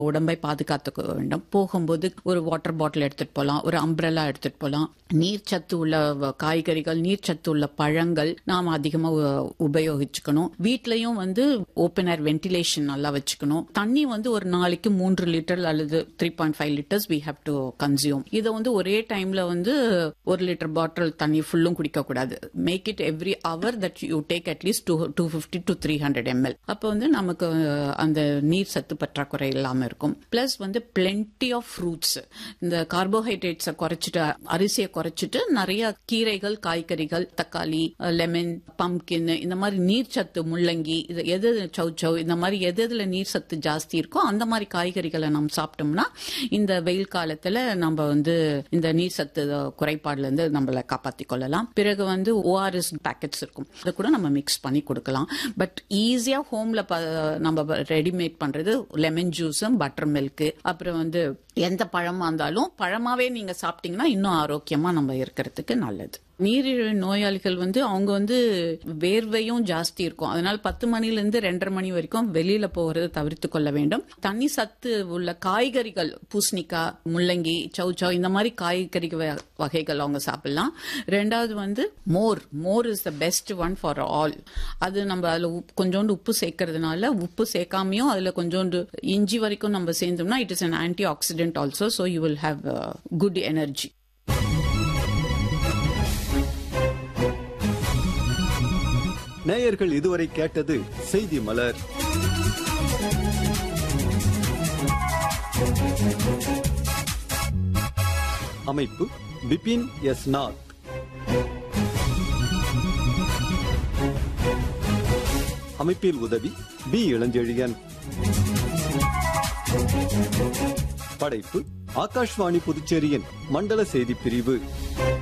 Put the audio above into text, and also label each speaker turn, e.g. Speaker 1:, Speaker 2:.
Speaker 1: உடம்பை பாதுகாத்துக்க வேண்டும் போகும்போது ஒரு வாட்டர் பாட்டில் எடுத்துட்டு போகலாம் ஒரு அம்ப்ரெல்லா எடுத்துட்டு போகலாம் நீர்ச்சத்து உள்ள வ- காய்கறிகள் நீர்ச்சத்து உள்ள பழங்கள் நாம் அதிகமா உ- உபயோகிச்சுக்கணும் வீட்லயும் வந்து ஓப்பன் ஏர் வென்டிலேஷன் நல்லா வச்சுக்கணும் தண்ணி வந்து ஒரு நாளைக்கு மூன்று லிட்டர் அல்லது three point five litres we have to consume இதை வந்து ஒரே டைம்ல வந்து ஒரு லிட்டர் பாட்டில் தண்ணி ஃபுல்லும் குடிக்க கூடாது make it every hour that you take at least two two fifty to three hundred ML அப்போ வந்து நமக்கு அஹ், அந்த நீர் சத்து பற்றாக்குறை இல்லாம இருக்கும் பிளஸ் வந்து பிளென்டி ஆஃப் ஃப்ரூட்ஸ் இந்த கார்போஹைட்ரேட்ஸை குறைச்சிட்டு அரிசியை குறைச்சிட்டு நிறைய கீரைகள் காய்கறிகள் தக்காளி லெமன் பம்கின் இந்த மாதிரி நீர் சத்து முள்ளங்கி இது எது சவ் சவ் இந்த மாதிரி எது எதுல நீர் சத்து ஜாஸ்தி இருக்கோ அந்த மாதிரி காய்கறிகளை நம்ம சாப்பிட்டோம்னா இந்த வெயில் காலத்துல நம்ம வந்து இந்த நீர் சத்து குறைபாடுல இருந்து நம்மள காப்பாத்தி கொள்ளலாம் பிறகு வந்து ஓஆர்எஸ் பேக்கெட்ஸ் இருக்கும் அதை கூட நம்ம மிக்ஸ் பண்ணி கொடுக்கலாம் பட் ஈஸியா ஹோம்ல நம்ம ரெடிமேட் பண்றது லெமன் ஜூஸும் பட்டர் மில்க் அப்புறம் வந்து எந்த பழமா இருந்தாலும் பழமாவே நீங்க சாப்பிட்டீங்கன்னா இன்னும் ஆரோக்கியமா நம்ம இருக்கிறதுக்கு நல்லது நீரிழிவு நோயாளிகள் வந்து அவங்க வந்து வேர்வையும் ஜாஸ்தி இருக்கும் அதனால பத்து மணில இருந்து ரெண்டரை மணி வரைக்கும் வெளியில போகிறத தவிர்த்து கொள்ள வேண்டும் தண்ணி சத்து உள்ள காய்கறிகள் பூசணிக்காய் முள்ளங்கி சவு சவு இந்த மாதிரி காய்கறி வ- வகைகள் அவங்க சாப்பிடலாம் ரெண்டாவது வந்து மோர் mor is the best one for all அது நம்ம அதுல உப்பு- கொஞ்சோண்டு உப்பு சேர்க்கறதுனால உப்பு சேர்க்காமையும் அதுல கொஞ்சோண்டு இஞ்சி வரைக்கும் நம்ம சேர்ந்தோம்னா it is an antioxidant also so you will have good energy
Speaker 2: நேயர்கள் இதுவரை கேட்டது செய்தி மலர் அமைப்பு பிபின் எஸ் நாத் அமைப்பில் உதவி பி இளஞ்செழியன் படைப்பு ஆகாஷ்வாணி புதுச்சேரியின் மண்டல செய்திப் பிரிவு